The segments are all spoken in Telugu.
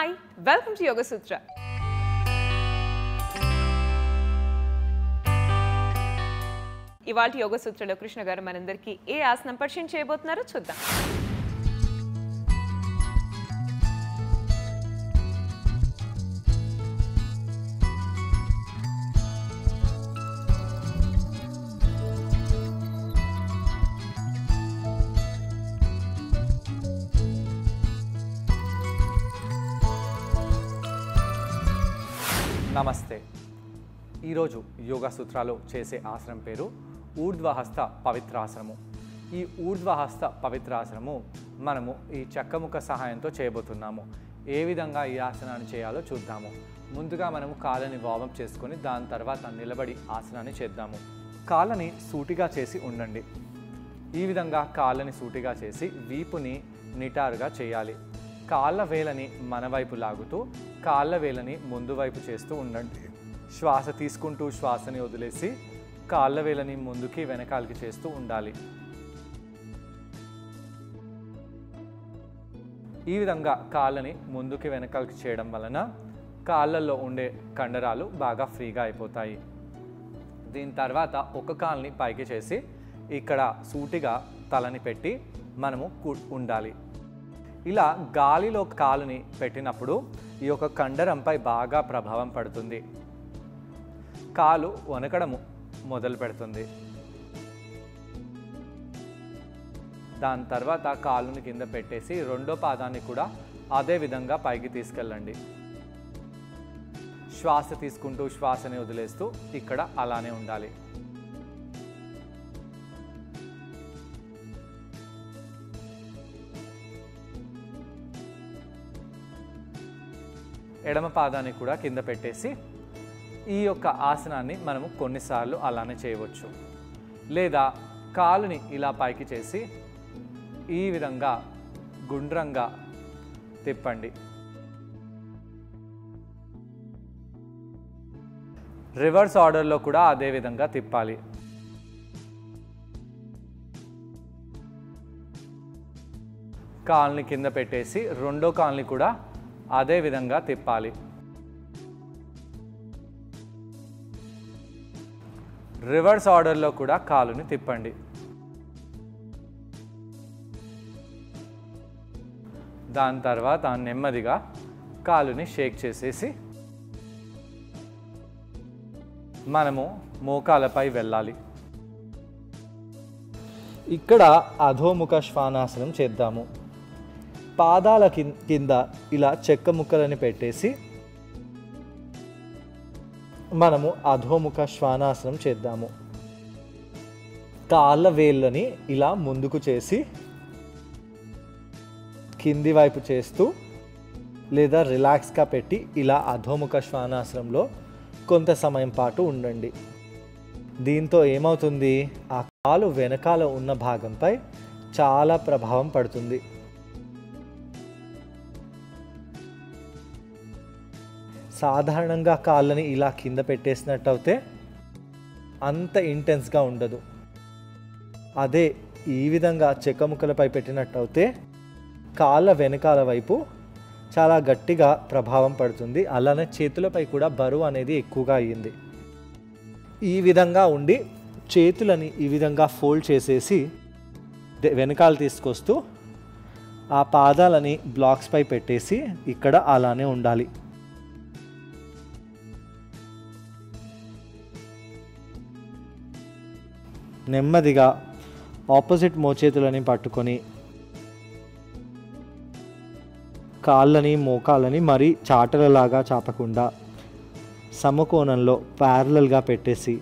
hi welcome to Yoga Sutra ఇవాళ యోగ సూత్రలో కృష్ణ గారు మనందరికీ ఏ ఆసనం పరిచయం చేయబోతున్నారో చూద్దాం నమస్తే ఈరోజు యోగా సూత్రాలు చేసే ఆసనం పేరు ఊర్ధ్వహస్త పవిత్రాసనము ఈ ఊర్ధ్వహస్త పవిత్రాసనము మనము ఈ చెక్కముఖ సహాయంతో చేయబోతున్నాము ఏ విధంగా ఈ ఆసనాన్ని చేయాలో చూద్దాము ముందుగా మనము కాళ్ళని వామప్ చేసుకొని దాని తర్వాత నిలబడి ఆసనాన్ని చేద్దాము కాళ్ళని సూటిగా చేసి ఉండండి ఈ విధంగా కాళ్ళని సూటిగా చేసి వీపుని నిటారుగా చేయాలి కాళ్ళ వేలని మన వైపు లాగుతూ కాళ్ళ వేలని ముందు వైపు చేస్తూ ఉండండి శ్వాస తీసుకుంటూ శ్వాసని వదిలేసి కాళ్ళ వేలని ముందుకి వెనకాలకి చేస్తూ ఉండాలి ఈ విధంగా కాళ్ళని ముందుకి వెనకాలకి చేయడం వలన కాళ్ళల్లో ఉండే కండరాలు బాగా ఫ్రీగా అయిపోతాయి దీని తర్వాత ఒక కాల్ని పైకి చేసి ఇక్కడ సూటిగా తలని పెట్టి మనము కు- ఉండాలి ఇలా గాలిలో కాలుని పెట్టినప్పుడు ఈ యొక్క కండరంపై బాగా ప్రభావం పడుతుంది కాలు వనకడము మొదలు పెడుతుంది దాని తర్వాత కాలుని కింద పెట్టేసి రెండో పాదాన్ని కూడా అదే విధంగా పైకి తీసుకెళ్ళండి శ్వాస తీసుకుంటూ శ్వాసని వదిలేస్తూ ఇక్కడ అలానే ఉండాలి ఎడమ పాదాన్ని కూడా కింద పెట్టేసి ఈ యొక్క ఆసనాన్ని మనము కొన్నిసార్లు అలానే చేయవచ్చు లేదా కాలుని ఇలా పైకి చేసి ఈ విధంగా గుండ్రంగా తిప్పండి రివర్స్ ఆర్డర్లో కూడా అదే విధంగా తిప్పాలి కాల్ని కింద పెట్టేసి రెండో కాల్ని కూడా అదే విధంగా తిప్పాలి రివర్స్ ఆర్డర్లో కూడా కాలుని తిప్పండి దాని తర్వాత నెమ్మదిగా కాలుని షేక్ చేసేసి మనము మోకాలపై వెళ్ళాలి ఇక్కడ అధోముఖ శ్వానాసనం చేద్దాము పాదాల కిం- కింద ఇలా చెక్క ముక్కలని పెట్టేసి మనము అధోముఖ శ్వానాసనం చేద్దాము కాళ్ళ వేళ్ళని ఇలా ముందుకు చేసి కింది వైపు చేస్తూ లేదా రిలాక్స్గా పెట్టి ఇలా అధోముఖ శ్వానాసనంలో కొంత సమయం పాటు ఉండండి దీంతో ఏమవుతుంది ఆ కాలు వెనకాల ఉన్న భాగంపై చాలా ప్రభావం పడుతుంది సాధారణంగా కాళ్ళని ఇలా కింద పెట్టేసినట్టు అయితే అంత ఇంటెన్స్గా ఉండదు అదే ఈ విధంగా చెక్కముక్కలపై పెట్టినట్టు అయితే కాళ్ళ వెనకాల వైపు చాలా గట్టిగా ప్రభావం పడుతుంది అలానే చేతులపై కూడా బరువు అనేది ఎక్కువగా అయ్యింది ఈ విధంగా ఉండి చేతులని ఈ విధంగా ఫోల్డ్ చేసేసి దే- వెనకాల తీసుకొస్తూ ఆ పాదాలని బ్లాక్స్ పై పెట్టేసి ఇక్కడ అలానే ఉండాలి నెమ్మదిగా ఆపోజిట్ మోచేతులని పట్టుకొని కాళ్ళని మోకాళ్ళని మరీ చాటలలాగా చాపకుండా సమకోణంలో ప్యారలల్గా పెట్టేసి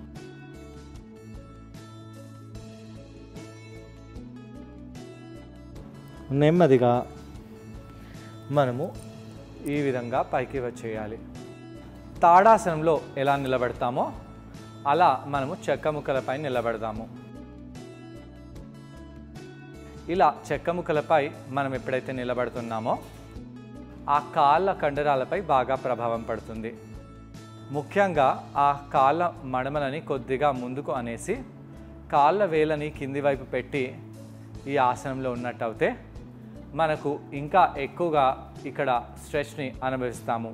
నెమ్మదిగా మనము ఈ విధంగా పైకి వచ్చేయాలి తాడాసనంలో ఎలా నిలబడతామో అలా మనము చెక్క ముక్కలపై నిలబడదాము ఇలా చెక్క ముక్కలపై మనం ఎప్పుడైతే నిలబడుతున్నామో ఆ కాళ్ళ కండరాలపై బాగా ప్రభావం పడుతుంది ముఖ్యంగా ఆ కాళ్ళ మడమలని కొద్దిగా ముందుకు అనేసి కాళ్ళ వేలని కింది వైపు పెట్టి ఈ ఆసనంలో ఉన్నట్టయితే మనకు ఇంకా ఎక్కువగా ఇక్కడ స్ట్రెచ్ని అనుభవిస్తాము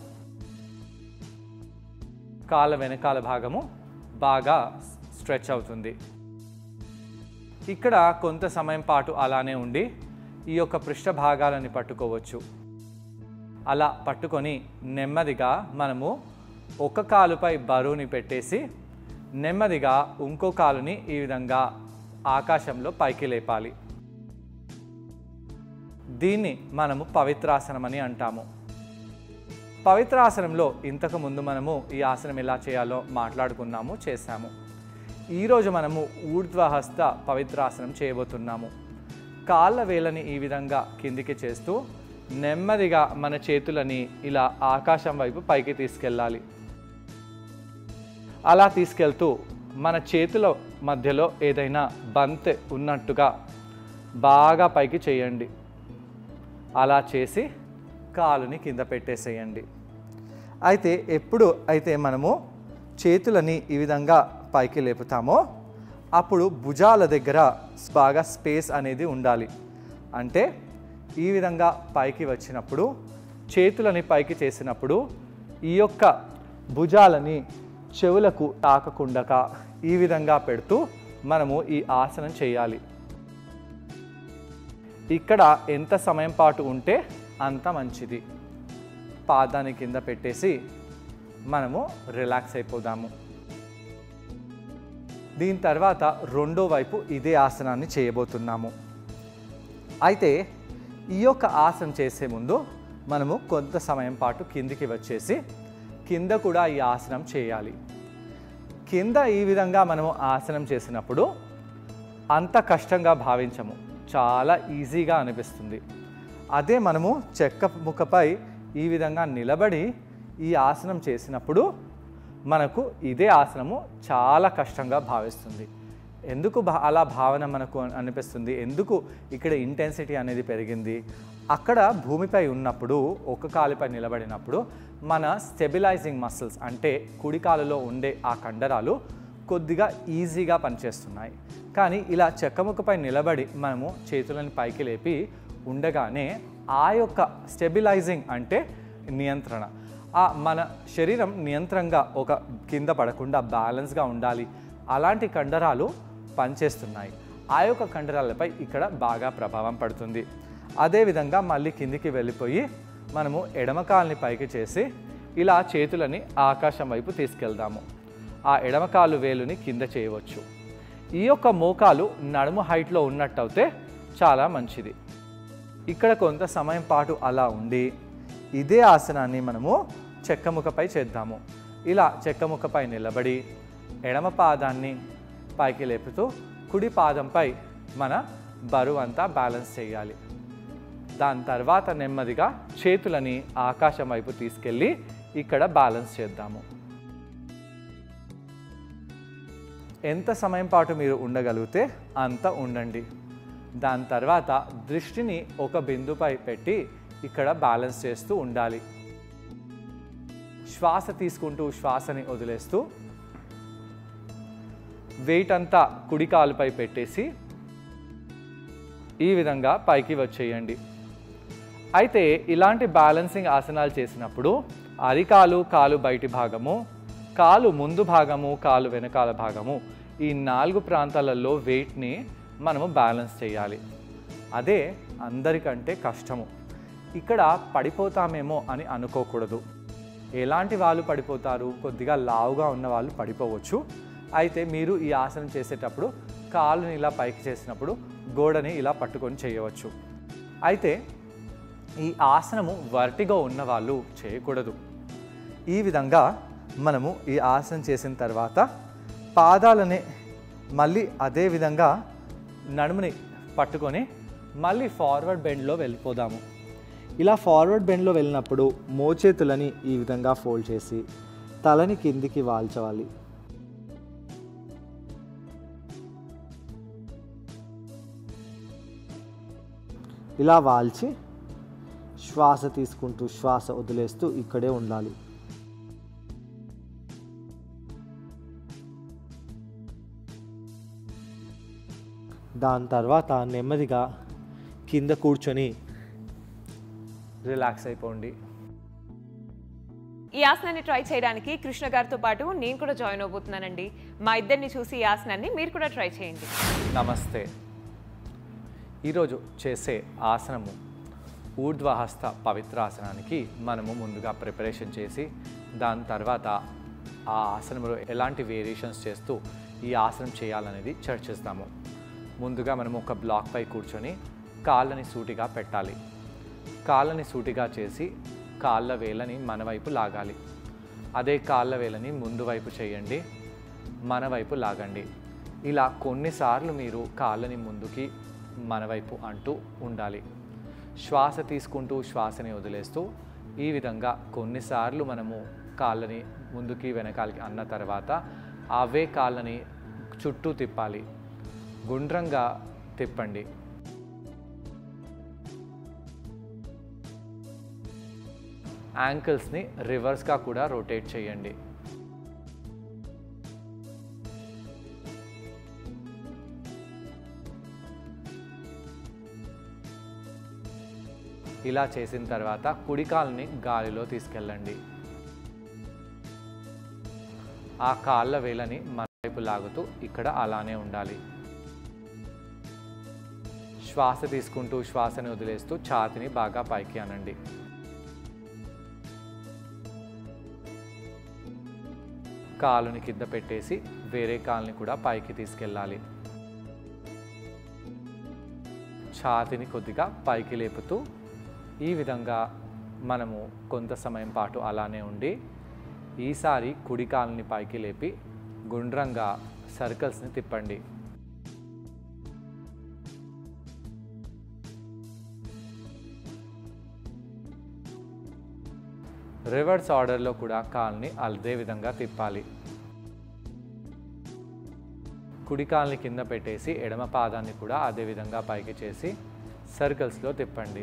కాళ్ళ వెనకాల భాగము బాగా స్ట్రెచ్ అవుతుంది ఇక్కడ కొంత సమయం పాటు అలానే ఉండి ఈ యొక్క పృష్ఠ భాగాలని పట్టుకోవచ్చు అలా పట్టుకొని నెమ్మదిగా మనము ఒక కాలుపై బరువుని పెట్టేసి నెమ్మదిగా ఇంకో కాలుని ఈ విధంగా ఆకాశంలో పైకి లేపాలి దీన్ని మనము పవిత్రాసనం అని అంటాము పవిత్రాసనంలో ఇంతకు ముందు మనము ఈ ఆసనం ఎలా చేయాలో మాట్లాడుకున్నాము చేశాము ఈరోజు మనము ఊర్ధ్వహస్త పవిత్రాసనం చేయబోతున్నాము కాళ్ళ వేలని ఈ విధంగా కిందికి చేస్తూ నెమ్మదిగా మన చేతులని ఇలా ఆకాశం వైపు పైకి తీసుకెళ్ళాలి అలా తీసుకెళ్తూ మన చేతుల మధ్యలో ఏదైనా బంతె ఉన్నట్టుగా బాగా పైకి చేయండి అలా చేసి కాలుని కింద పెట్టేసేయండి అయితే ఎప్పుడు అయితే మనము చేతులని ఈ విధంగా పైకి లేపుతామో అప్పుడు భుజాల దగ్గర బాగా స్పేస్ అనేది ఉండాలి అంటే ఈ విధంగా పైకి వచ్చినప్పుడు చేతులని పైకి చేసినప్పుడు ఈ యొక్క భుజాలని చెవులకు తాకకుండా ఈ విధంగా పెడుతూ మనము ఈ ఆసనం చేయాలి ఇక్కడ ఎంత సమయం పాటు ఉంటే అంత మంచిది పాదాన్ని కింద పెట్టేసి మనము రిలాక్స్ అయిపోదాము దీని తర్వాత రెండో వైపు ఇదే ఆసనాన్ని చేయబోతున్నాము అయితే ఈ యొక్క ఆసనం చేసే ముందు మనము కొంత సమయం పాటు కిందికి వచ్చేసి కింద కూడా ఈ ఆసనం చేయాలి కింద ఈ విధంగా మనము ఆసనం చేసినప్పుడు అంత కష్టంగా భావించము చాలా ఈజీగా అనిపిస్తుంది అదే మనము చెక్క ముక్కపై ఈ విధంగా నిలబడి ఈ ఆసనం చేసినప్పుడు మనకు ఇదే ఆసనము చాలా కష్టంగా భావిస్తుంది ఎందుకు భా అలా భావన మనకు అనిపిస్తుంది ఎందుకు ఇక్కడ ఇంటెన్సిటీ అనేది పెరిగింది అక్కడ భూమిపై ఉన్నప్పుడు ఒక కాలుపై నిలబడినప్పుడు మన స్టెబిలైజింగ్ మసిల్స్ అంటే కుడి కాలులో ఉండే ఆ కండరాలు కొద్దిగా ఈజీగా పనిచేస్తున్నాయి కానీ ఇలా చెక్కముక్కపై నిలబడి మనము చేతులను పైకి లేపి ఉండగానే ఆ యొక్క స్టెబిలైజింగ్ అంటే నియంత్రణ ఆ మన శరీరం నియంత్రణగా ఒక కింద పడకుండా బ్యాలెన్స్గా ఉండాలి అలాంటి కండరాలు పనిచేస్తున్నాయి ఆ యొక్క కండరాలపై ఇక్కడ బాగా ప్రభావం పడుతుంది అదేవిధంగా మళ్ళీ కిందికి వెళ్ళిపోయి మనము ఎడమ కాలుని పైకి చేసి ఇలా చేతులని ఆకాశం వైపు తీసుకెళ్దాము ఆ ఎడమ కాలు వేలుని కింద చేయవచ్చు ఈ యొక్క మోకాలు నడుము హైట్లో ఉన్నట్టయితే చాలా మంచిది ఇక్కడ కొంత సమయం పాటు అలా ఉండి ఇదే ఆసనాన్ని మనము చెక్కముఖపై చేద్దాము ఇలా చెక్కముఖపై నిలబడి ఎడమ పాదాన్ని పైకి లేపుతూ కుడి పాదంపై మన బరువు అంతా బ్యాలెన్స్ చేయాలి దాని తర్వాత నెమ్మదిగా చేతులని ఆకాశం వైపు తీసుకెళ్ళి ఇక్కడ బ్యాలెన్స్ చేద్దాము ఎంత సమయం పాటు మీరు ఉండగలిగితే అంత ఉండండి దాని తర్వాత దృష్టిని ఒక బిందుపై పెట్టి ఇక్కడ బ్యాలెన్స్ చేస్తూ ఉండాలి శ్వాస తీసుకుంటూ శ్వాసని వదిలేస్తూ వెయిట్ అంతా కుడి కాలుపై పెట్టేసి ఈ విధంగా పైకి వచ్చేయండి అయితే ఇలాంటి బ్యాలెన్సింగ్ ఆసనాలు చేసినప్పుడు అరికాలు కాలు బయటి భాగము కాలు ముందు భాగము కాలు వెనకాల భాగము ఈ నాలుగు ప్రాంతాలలో వెయిట్ని మనము బ్యాలెన్స్ చేయాలి అదే అందరికంటే కష్టము ఇక్కడ పడిపోతామేమో అని అనుకోకూడదు ఎలాంటి వాళ్ళు పడిపోతారు కొద్దిగా లావుగా ఉన్న వాళ్ళు పడిపోవచ్చు అయితే మీరు ఈ ఆసనం చేసేటప్పుడు కాలుని ఇలా పైకి చేసినప్పుడు గోడని ఇలా పట్టుకొని చేయవచ్చు అయితే ఈ ఆసనము వర్టిగా ఉన్న వాళ్ళు చేయకూడదు ఈ విధంగా మనము ఈ ఆసనం చేసిన తర్వాత పాదాలని మళ్ళీ అదే విధంగా నడుముని పట్టుకొని మళ్ళీ ఫార్వర్డ్ బెండ్లో వెళ్ళిపోదాము ఇలా ఫార్వర్డ్ బెండ్లో వెళ్ళినప్పుడు మోచేతులని ఈ విధంగా ఫోల్డ్ చేసి తలని కిందికి వాల్చవాలి ఇలా వాల్చి శ్వాస తీసుకుంటూ శ్వాస వదిలేస్తూ ఇక్కడే ఉండాలి దాని తర్వాత నెమ్మదిగా కింద కూర్చొని రిలాక్స్ అయిపోండి ఈ ఆసనాన్ని ట్రై చేయడానికి కృష్ణ గారితో పాటు నేను కూడా జాయిన్ అవబోతున్నానండి మా ఇద్దరిని చూసి ఈ ఆసనాన్ని మీరు కూడా ట్రై చేయండి నమస్తే ఈరోజు చేసే ఆసనము ఊర్ధ్వహస్త పవిత్రాసనానికి మనము ముందుగా ప్రిపరేషన్ చేసి దాని తర్వాత ఆ ఆసనంలో ఎలాంటి వేరియేషన్స్ చేస్తూ ఈ ఆసనం చేయాలనేది చర్చిస్తాము ముందుగా మనము ఒక బ్లాక్ పై కూర్చొని కాళ్ళని సూటిగా పెట్టాలి కాళ్ళని సూటిగా చేసి కాళ్ళ వేలని మన వైపు లాగాలి అదే కాళ్ళ వేలని ముందు వైపు చేయండి మన వైపు లాగండి ఇలా కొన్నిసార్లు మీరు కాళ్ళని ముందుకి మన వైపు అంటూ ఉండాలి శ్వాస తీసుకుంటూ శ్వాసని వదిలేస్తూ ఈ విధంగా కొన్నిసార్లు మనము కాళ్ళని ముందుకి వెనకాలకి అన్న తర్వాత అవే కాళ్ళని చుట్టూ తిప్పాలి గుండ్రంగా తిప్పండి యాంకిల్స్ని రివర్స్గా కూడా రొటేట్ చేయండి ఇలా చేసిన తర్వాత కుడికాల్ని గాలిలో తీసుకెళ్ళండి ఆ కాళ్ళ వేలని మన వైపు లాగుతూ ఇక్కడ అలానే ఉండాలి శ్వాస తీసుకుంటూ శ్వాసని వదిలేస్తూ ఛాతిని బాగా పైకి అనండి కాలుని కింద పెట్టేసి వేరే కాలుని కూడా పైకి తీసుకెళ్ళాలి ఛాతిని కొద్దిగా పైకి లేపుతూ ఈ విధంగా మనము కొంత సమయం పాటు అలానే ఉండి ఈసారి కుడి కాలుని పైకి లేపి గుండ్రంగా సర్కిల్స్ని తిప్పండి రివర్స్ ఆర్డర్లో కూడా కాల్ని అదే విధంగా తిప్పాలి కుడి కాల్ని కింద పెట్టేసి ఎడమ పాదాన్ని కూడా అదే విధంగా పైకి చేసి సర్కిల్స్లో తిప్పండి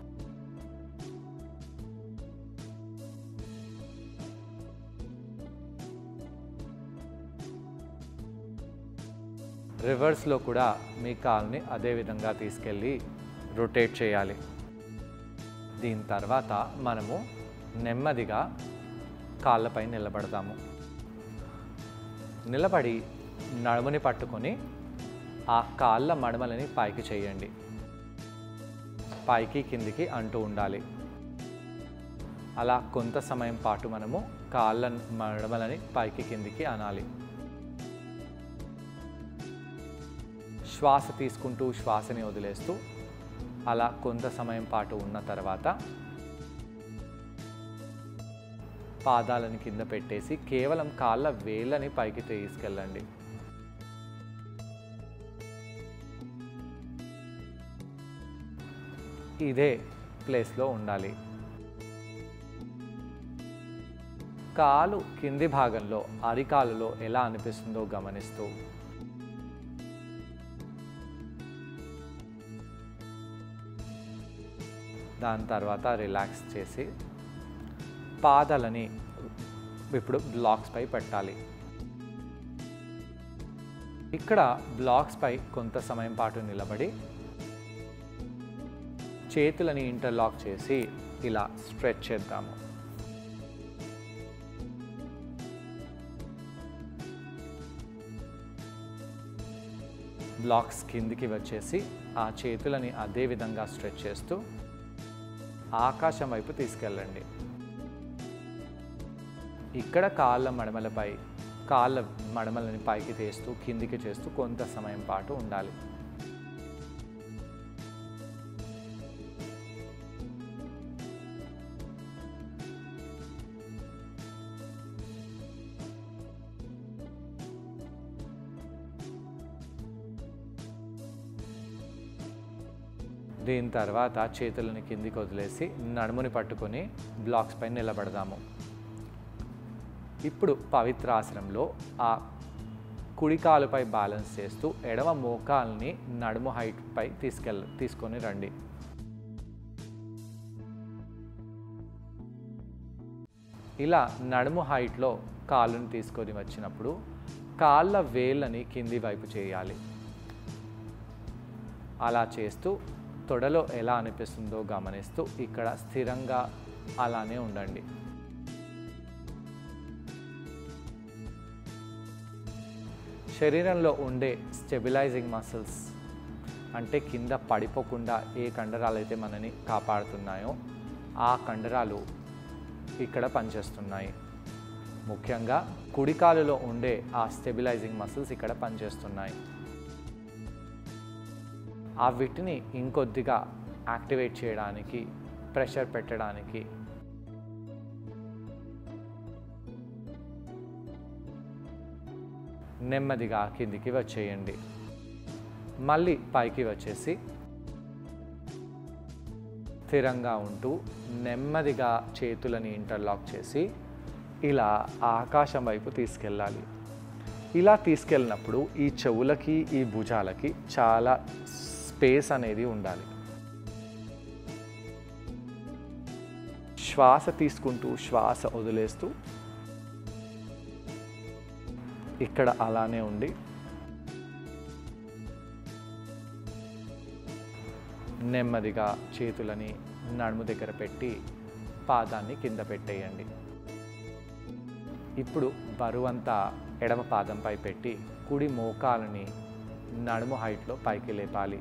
రివర్స్లో కూడా మీ కాల్ని అదే విధంగా తీసుకెళ్ళి రొటేట్ చేయాలి దీని తర్వాత మనము నెమ్మదిగా కాళ్ళపై నిలబడతాము నిలబడి నడుముని పట్టుకొని ఆ కాళ్ళ మడమలని పైకి చేయండి పైకి కిందికి అంటూ ఉండాలి అలా కొంత సమయం పాటు మనము కాళ్ళ మడమలని పైకి కిందికి అనాలి శ్వాస తీసుకుంటూ శ్వాసని వదిలేస్తూ అలా కొంత సమయం పాటు ఉన్న తర్వాత పాదాలను కింద పెట్టేసి కేవలం కాళ్ళ వేళ్ళని పైకి తీసుకెళ్ళండి ఇదే ప్లేస్లో ఉండాలి కాలు కింది భాగంలో అరికాలులో ఎలా అనిపిస్తుందో గమనిస్తూ దాని తర్వాత రిలాక్స్ చేసి పాదాలని ఇప్పుడు బ్లాక్స్ పై పెట్టాలి ఇక్కడ బ్లాక్స్ పై కొంత సమయం పాటు నిలబడి చేతులని ఇంటర్లాక్ చేసి ఇలా స్ట్రెచ్ చేద్దాము బ్లాక్స్ కిందికి వచ్చేసి ఆ చేతులని అదే విధంగా స్ట్రెచ్ చేస్తూ ఆకాశం వైపు తీసుకెళ్ళండి ఇక్కడ కాళ్ళ మడమలపై కాళ్ళ మడమలని పైకి తీస్తూ కిందికి చేస్తూ కొంత సమయం పాటు ఉండాలి దీని తర్వాత చేతులని కిందికి వదిలేసి నడుముని పట్టుకొని బ్లాక్స్ పైన నిలబడదాము ఇప్పుడు పవిత్రాసనంలో ఆ కుడి కాలుపై బ్యాలెన్స్ చేస్తూ ఎడమ మోకాల్ని నడుము హైట్ పై తీసుకెళ్ళ తీసుకొని రండి ఇలా నడుము హైట్లో కాళ్ళను తీసుకొని వచ్చినప్పుడు కాళ్ళ వేళ్ళని కింది వైపు చేయాలి అలా చేస్తూ తొడలో ఎలా అనిపిస్తుందో గమనిస్తూ ఇక్కడ స్థిరంగా అలానే ఉండండి శరీరంలో ఉండే స్టెబిలైజింగ్ మసిల్స్ అంటే కింద పడిపోకుండా ఏ కండరాలు అయితే మనని కాపాడుతున్నాయో ఆ కండరాలు ఇక్కడ పనిచేస్తున్నాయి ముఖ్యంగా కుడికాలులో ఉండే ఆ స్టెబిలైజింగ్ మసిల్స్ ఇక్కడ పనిచేస్తున్నాయి ఆ వీటిని ఇంకొద్దిగా యాక్టివేట్ చేయడానికి ప్రెషర్ పెట్టడానికి నెమ్మదిగా కిందికి వచ్చేయండి మళ్ళీ పైకి వచ్చేసి స్థిరంగా ఉంటూ నెమ్మదిగా చేతులని ఇంటర్లాక్ చేసి ఇలా ఆకాశం వైపు తీసుకెళ్ళాలి ఇలా తీసుకెళ్ళినప్పుడు ఈ చెవులకి ఈ భుజాలకి చాలా స్పేస్ అనేది ఉండాలి శ్వాస తీసుకుంటూ శ్వాస వదిలేస్తూ ఇక్కడ అలానే ఉండి నెమ్మదిగా చేతులని నడుము దగ్గర పెట్టి పాదాన్ని కింద పెట్టేయండి ఇప్పుడు బరువంతా ఎడమ పాదంపై పెట్టి కుడి మోకాలని నడుము హైట్లో పైకి లేపాలి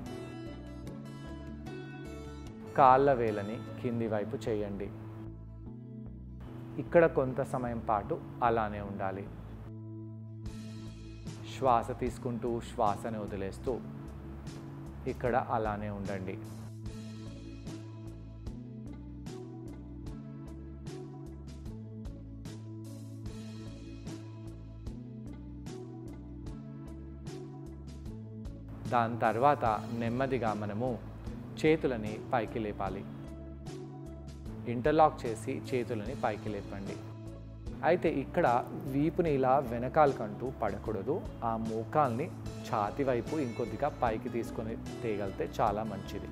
కాళ్ళ వేలని కింది వైపు చేయండి ఇక్కడ కొంత సమయం పాటు అలానే ఉండాలి శ్వాస తీసుకుంటూ శ్వాసని వదిలేస్తూ ఇక్కడ అలానే ఉండండి దాని తర్వాత నెమ్మదిగా మనము చేతులని పైకి లేపాలి ఇంటర్లాక్ చేసి చేతులని పైకి లేపండి అయితే ఇక్కడ వీపుని ఇలా వెనకాలకంటూ పడకూడదు ఆ మోకాల్ని ఛాతి వైపు ఇంకొద్దిగా పైకి తీసుకొని తేగలితే చాలా మంచిది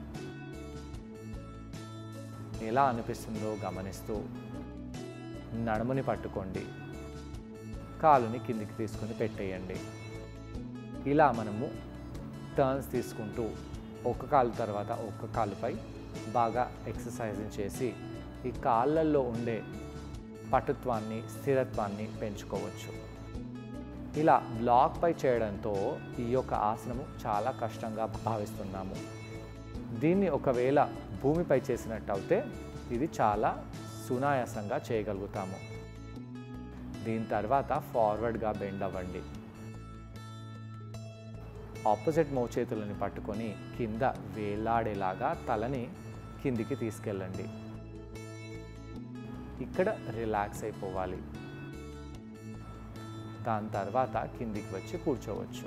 ఎలా అనిపిస్తుందో గమనిస్తూ నడుముని పట్టుకోండి కాలుని కిందికి తీసుకొని పెట్టేయండి ఇలా మనము టర్న్స్ తీసుకుంటూ ఒక కాలు తర్వాత ఒక కాలుపై బాగా ఎక్సర్సైజింగ్ చేసి ఈ కాళ్ళల్లో ఉండే పటుత్వాన్ని స్థిరత్వాన్ని పెంచుకోవచ్చు ఇలా బ్లాక్ పై చేయడంతో ఈ యొక్క ఆసనము చాలా కష్టంగా భావిస్తున్నాము దీన్ని ఒకవేళ భూమిపై చేసినట్టు అయితే ఇది చాలా సునాయాసంగా చేయగలుగుతాము దీని తర్వాత ఫార్వర్డ్గా బెండ్ అవ్వండి ఆపోజిట్ మోచేతులని పట్టుకొని కింద వేలాడేలాగా తలని కిందికి తీసుకెళ్ళండి ఇక్కడ రిలాక్స్ అయిపోవాలి దాని తర్వాత కిందికి వచ్చి కూర్చోవచ్చు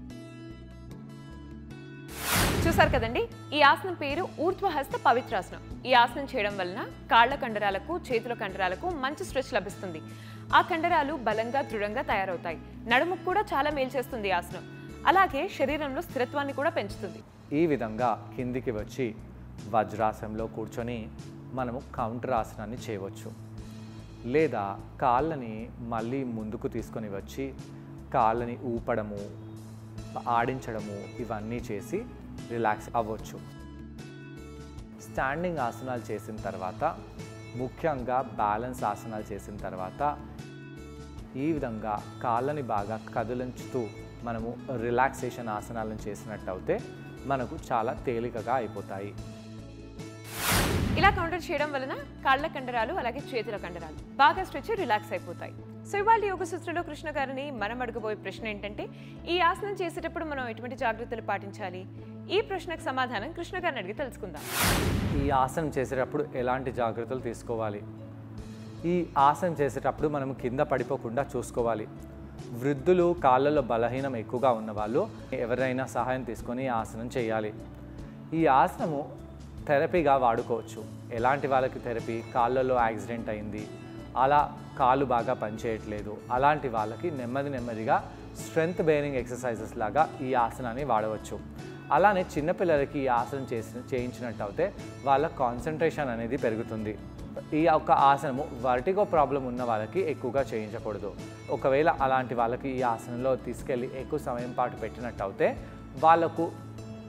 చూసారు కదండి ఈ ఆసనం పేరు ఊర్ధ్వహస్త పవిత్రాసనం ఈ ఆసనం చేయడం వలన కాళ్ల కండరాలకు చేతుల కండరాలకు మంచి స్ట్రెచ్ లభిస్తుంది ఆ కండరాలు బలంగా దృఢంగా తయారవుతాయి నడుముకు కూడా చాలా మేలు చేస్తుంది ఈ ఆసనం అలాగే శరీరంలో స్థిరత్వాన్ని కూడా పెంచుతుంది ఈ విధంగా కిందికి వచ్చి వజ్రాసనంలో కూర్చొని మనము కౌంటర్ ఆసనాన్ని చేయవచ్చు లేదా కాళ్ళని మళ్ళీ ముందుకు తీసుకొని వచ్చి కాళ్ళని ఊపడము ఆడించడము ఇవన్నీ చేసి రిలాక్స్ అవ్వచ్చు స్టాండింగ్ ఆసనాలు చేసిన తర్వాత ముఖ్యంగా బ్యాలెన్స్ ఆసనాలు చేసిన తర్వాత ఈ విధంగా కాళ్ళని బాగా కదిలించుతూ మనము రిలాక్సేషన్ ఆసనాలను చేసినట్టు అయితే మనకు చాలా తేలికగా అయిపోతాయి ఇలా కౌంటర్ చేయడం వలన కాళ్ల కండరాలు అలాగే చేతుల కండరాలు బాగా స్ట్రెచ్ రిలాక్స్ అయిపోతాయి సో ఇవాళ యోగ సూత్రంలో కృష్ణ గారిని మనం అడగబోయే ప్రశ్న ఏంటంటే ఈ ఆసనం చేసేటప్పుడు మనం ఎటువంటి జాగ్రత్తలు పాటించాలి ఈ ప్రశ్నకు సమాధానం కృష్ణ గారిని అడిగి తెలుసుకుందాం ఈ ఆసనం చేసేటప్పుడు ఎలాంటి జాగ్రత్తలు తీసుకోవాలి ఈ ఆసనం చేసేటప్పుడు మనం కింద పడిపోకుండా చూసుకోవాలి వృద్ధులు కాళ్ళలో బలహీనం ఎక్కువగా ఉన్నవాళ్ళు ఎవరైనా సహాయం తీసుకొని ఈ ఆసనం చేయాలి ఈ ఆసనము థెరపీగా వాడుకోవచ్చు ఎలాంటి వాళ్ళకి థెరపీ కాళ్ళలో యాక్సిడెంట్ అయింది అలా కాళ్ళు బాగా పనిచేయట్లేదు అలాంటి వాళ్ళకి నెమ్మది నెమ్మదిగా స్ట్రెంగ్త్ బేరింగ్ ఎక్సర్సైజెస్ లాగా ఈ ఆసనాన్ని వాడవచ్చు అలానే చిన్నపిల్లలకి ఈ ఆసనం చేసి చేయించినట్టు అయితే వాళ్ళ కాన్సన్ట్రేషన్ అనేది పెరుగుతుంది ఈ యొక్క ఆసనము వర్టిగో ప్రాబ్లం ఉన్న వాళ్ళకి ఎక్కువగా చేయించకూడదు ఒకవేళ అలాంటి వాళ్ళకి ఈ ఆసనంలో తీసుకెళ్ళి ఎక్కువ సమయం పాటు పెట్టినట్టు అయితే వాళ్ళకు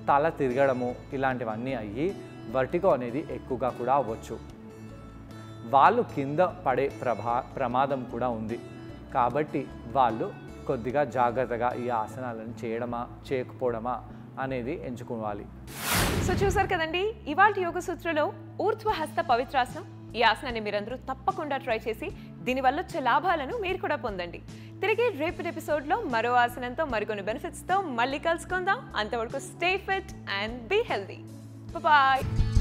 తల తిరగడము ఇలాంటివన్నీ అయ్యి వర్టిగో అనేది ఎక్కువగా కూడా అవ్వచ్చు వాళ్ళు కింద పడే ప్రభా ప్రమాదం కూడా ఉంది కాబట్టి వాళ్ళు కొద్దిగా జాగ్రత్తగా ఈ ఆసనాలను చేయడమా చేయకపోవడమా అనేది ఎంచుకోవాలి సో చూసారు కదండి ఇవాళ యోగ సూత్రలో ఊర్ధ్వ హస్త పవిత్రాసనం ఈ ఆసనాన్ని మీరందరూ తప్పకుండా ట్రై చేసి దీనివల్ల వచ్చే లాభాలను మీరు కూడా పొందండి తిరిగి రేపటి ఎపిసోడ్లో మరో ఆసనంతో మరికొన్ని బెనిఫిట్స్తో మళ్ళీ కలుసుకుందాం అంతవరకు stay fit and be healthy bye